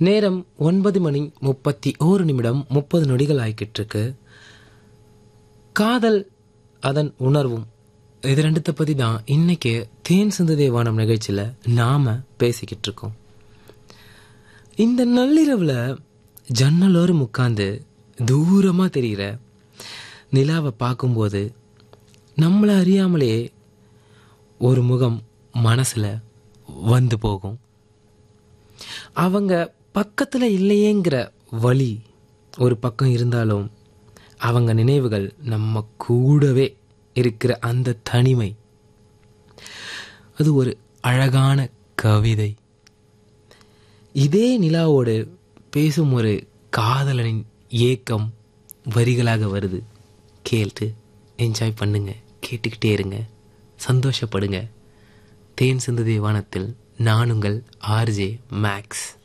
நேரம் ஒன்பது மணி முப்பத்தி ஓரு நிமிடம் முப்பது நொடிகள் ஆகிக்கிட்டு இருக்கு காதல் அதன் உணர்வும் இது ரெண்டுத்தை பற்றி தான் இன்னைக்கு தேன் சிந்து தேவானம் நிகழ்ச்சியில் நாம பேசிக்கிட்டு இருக்கோம் இந்த நள்ளிரவில் ஜன்னலோரம் உட்காந்து தூரமாக தெரிகிற நிலாவை பார்க்கும்போது நம்மளை அறியாமலே ஒரு முகம் மனசில் வந்து போகும் அவங்க பக்கத்தில் இல்லையேங்கிற வழி ஒரு பக்கம் இருந்தாலும் அவங்க நினைவுகள் நம்ம கூடவே இருக்கிற அந்த தனிமை அது ஒரு அழகான கவிதை இதே நிலாவோடு பேசும் ஒரு காதலனின் ஏக்கம் வரிகளாக வருது கேட்டு என்ஜாய் பண்ணுங்க கேட்டுக்கிட்டே இருங்க சந்தோஷப்படுங்க தேன் சிந்து தேவானத்தில் நான் உங்கள் ஆர்ஜே மேக்ஸ்